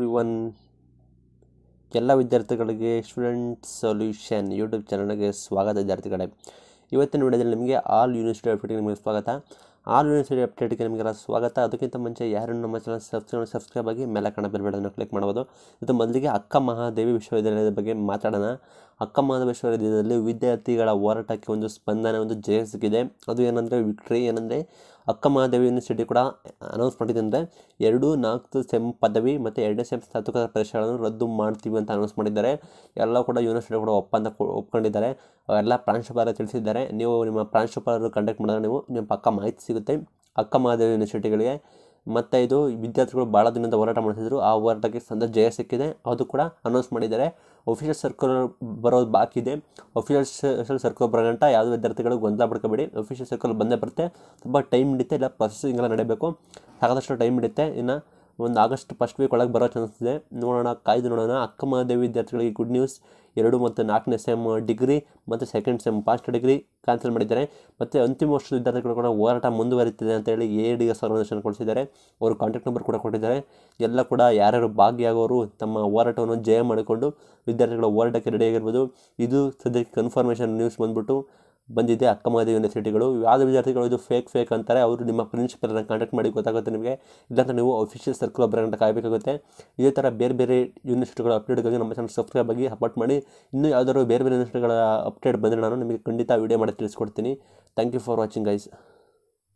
every one ಎಲ್ಲ ವಿದ್ಯಾರ್ಥಿಗಳಿಗೆ student solution YouTube ಚಾನಲ್ಗೆ ಸ್ವಾಗತ ವಿದ್ಯಾರ್ಥಿಗಳೇ ಇವತ್ತಿನ ವಿಡಿಯೋದಲ್ಲಿ ನಿಮಗೆ ಆಲ್ ಯೂನಿವರ್ಸಿಟಿ ಅಪ್ಡೇಟ್ಗೆ ನಿಮಗೆ ಸ್ವಾಗತ ಆಲ್ ಯೂನಿವರ್ಸಿಟಿ ಅಪ್ಡೇಟ್ಗೆ ನಿಮಗೆಲ್ಲ ಸ್ವಾಗತ ಅದಕ್ಕಿಂತ ಮುಂಚೆ ಯಾರು ನಮ್ಮ ಚಾನಲ್ ಸಬ್ಸ್ಕ್ರೈಬ್ ಸಬ್ಸ್ಕ್ರೈಬ್ ಆಗಿ ಮೇಲೆ ಕಾಣ ಬೆಲ್ಬೆಡನ್ನು ಕ್ಲಿಕ್ ಮಾಡ್ಬೋದು ಇದು ಮೊದಲಿಗೆ ಅಕ್ಕ ಮಹಾದೇವಿ ವಿಶ್ವವಿದ್ಯಾಲಯದ ಬಗ್ಗೆ ಮಾತಾಡೋಣ ಅಕ್ಕ ಮಹಾದೇವಿ ವಿಶ್ವವಿದ್ಯಾಲಯದಲ್ಲಿ ವಿದ್ಯಾರ್ಥಿಗಳ ಹೋರಾಟಕ್ಕೆ ಒಂದು ಸ್ಪಂದನೆ ಒಂದು ಜಯ ಸಿಕ್ಕಿದೆ ಅದು ಏನಂದರೆ ವಿಕ್ಟ್ರಿ ಏನಂದರೆ ಅಕ್ಕ ಮಹಾದೇವಿ ಯೂನಿವರ್ಸಿಟಿ ಕೂಡ ಅನೌನ್ಸ್ ಮಾಡಿದೆ ಅಂದರೆ ಎರಡು ನಾಲ್ಕು ಸೆಮ್ ಪದವಿ ಮತ್ತು ಎರಡನೇ ಸೆಮ್ ಸ್ನಾತಕೋತ್ತರ ಪರೀಕ್ಷೆಗಳನ್ನು ರದ್ದು ಮಾಡ್ತೀವಿ ಅಂತ ಅನೌನ್ಸ್ ಮಾಡಿದ್ದಾರೆ ಎಲ್ಲ ಕೂಡ ಯೂನಿವರ್ಸಿಟಿ ಕೂಡ ಒಪ್ಪಂದ ಕೊ- ಒಪ್ಕೊಂಡಿದ್ದಾರೆ ಎಲ್ಲ ಪ್ರಾಂಶುಪಾಲರು ತಿಳಿಸಿದ್ದಾರೆ ನೀವು ನಿಮ್ಮ ಪ್ರಾಂಶುಪಾಲರು ಕಂಡಕ್ಟ್ ಮಾಡಿದ್ರೆ ನೀವು ನಿಮ್ಮ ಪಕ್ಕ ಮಾಹಿತಿ ಸಿಗುತ್ತೆ ಅಕ್ಕ ಮಹಾದೇವಿ ಯೂನಿವರ್ಸಿಟಿಗಳಿಗೆ ಮತ್ತು ಇದು ವಿದ್ಯಾರ್ಥಿಗಳು ಭಾಳ ದಿನದಿಂದ ಹೋರಾಟ ಮಾಡ್ತಿದ್ರು ಆ ಹೋರಾಟಕ್ಕೆ ಸಂದ ಜಯ ಸಿಕ್ಕಿದೆ ಅದು ಕೂಡ ಅನೌನ್ಸ್ ಮಾಡಿದ್ದಾರೆ ಒಫಿಷಿಯಲ್ ಸರ್ಕ್ಯುಲರ್ ಬರೋದು ಬಾಕಿ ಇದೆ ಒಫಿಷಿಯಲ್ ಸರ್ಕ್ಯುಲರ್ ಬರೋಗಂಟ ಯಾವುದೇ ವಿದ್ಯಾರ್ಥಿಗಳು ಗೊಂದಲ ಪಡ್ಕೋಬೇಡಿ ಒಫಿಷಿಯಲ್ ಸರ್ಕ್ಯುಲರ್ ಬಂದೇ ಬರುತ್ತೆ ತುಂಬ ಟೈಮ್ ಹಿಡಿತೆ ಇಲ್ಲ ಪ್ರೊಸೆಸಿಂಗ್ ಎಲ್ಲ ನಡೀಬೇಕು ಸಾಕಷ್ಟು ಟೈಮ್ ಹಿಡಿತೆ ಇನ್ನು ಒಂದು ಆಗಸ್ಟ್ ಫಸ್ಟ್ ವೀಕ್ ಒಳಗೆ ಬರೋ ಚಾನ್ಸ್ ಇದೆ ನೋಡೋಣ ಕಾಯ್ದು ನೋಡೋಣ ಅಕ್ಕ ಮಹಾದೇವಿ ವಿದ್ಯಾರ್ಥಿಗಳಿಗೆ ಗುಡ್ ನ್ಯೂಸ್ ಎರಡು ಮತ್ತು ನಾಲ್ಕನೇ ಸೆಮ್ ಡಿಗ್ರಿ ಮತ್ತು second sem first degree cancel ಮಾಡಿದ್ದಾರೆ ಮತ್ತು ಅಂತಿಮ ವರ್ಷದ ವಿದ್ಯಾರ್ಥಿಗಳು ಕೂಡ ಹೋರಾಟ ಮುಂದುವರಿತಿದೆ ಅಂತೇಳಿ ಎ ಡಿ ಎಸ್ ಆರ್ಗನೈಸೇಷನ್ ಕೊಡಿಸಿದ್ದಾರೆ ಅವರು ಕಾಂಟ್ಯಾಕ್ಟ್ ನಂಬರ್ ಕೂಡ ಕೊಟ್ಟಿದ್ದಾರೆ ಎಲ್ಲ ಕೂಡ ಯಾರ್ಯಾರು ಭಾಗಿಯಾಗೋರು ತಮ್ಮ ಹೋರಾಟವನ್ನು ಜಯ ಮಾಡಿಕೊಂಡು ವಿದ್ಯಾರ್ಥಿಗಳ ಹೋರಾಟಕ್ಕೆ ರೆಡಿಯಾಗಿರ್ಬೋದು ಇದು ಸದ್ಯಕ್ಕೆ ಕನ್ಫರ್ಮೇಷನ್ ನ್ಯೂಸ್ ಬಂದ್ಬಿಟ್ಟು ಬಂದಿದೆ ಅಕ್ಕ ಮಹಾದೇವಿ ಯೂನಿವರ್ಸಿಟಿಗಳು ಯಾವುದೇ ವಿದ್ಯಾರ್ಥಿಗಳು ಇದು ಫೇಕ್ ಫೇಕ್ ಅಂತಾರೆ ಅವರು ನಿಮ್ಮ ಪ್ರಿನ್ಸಿಪಲ್ನ ಕಾಂಟ್ಯಾಕ್ಟ್ ಮಾಡಿ ಗೊತ್ತಾಗುತ್ತೆ ನಿಮಗೆ ಇಲ್ಲಾಂದ್ರೆ ನೀವು ಅಫಿಷಿಯಲ್ ಸರ್ಕಲ್ ಬರೋಂತ ಕಾಯಬೇಕಾಗುತ್ತೆ ಇದೇ ಥರ ಬೇರೆ ಬೇರೆ ಯೂನಿವರ್ಸಿಟಿಗಳ ಅಪ್ಡೇಟ್ಗಾಗಿ ನಮ್ಮ ಚಾನಲ್ ಸಬ್ಸ್ಕ್ರೈಬ್ ಆಗಿ ಸಪೋರ್ಟ್ ಮಾಡಿ ಇನ್ನೂ ಯಾವ್ದಾದ್ರು ಬೇರೆ ಬೇರೆ ಯೂನಿವರ್ಸಿಟಿಗಳ ಅಪ್ಡೇಟ್ ಬಂದರೆ ನಾನು ನಿಮಗೆ ಖಂಡಿತ ವೀಡಿಯೋ ಮಾಡಿ ತಿಳಿಸ್ಕೊಡ್ತೀನಿ thank you for watching guys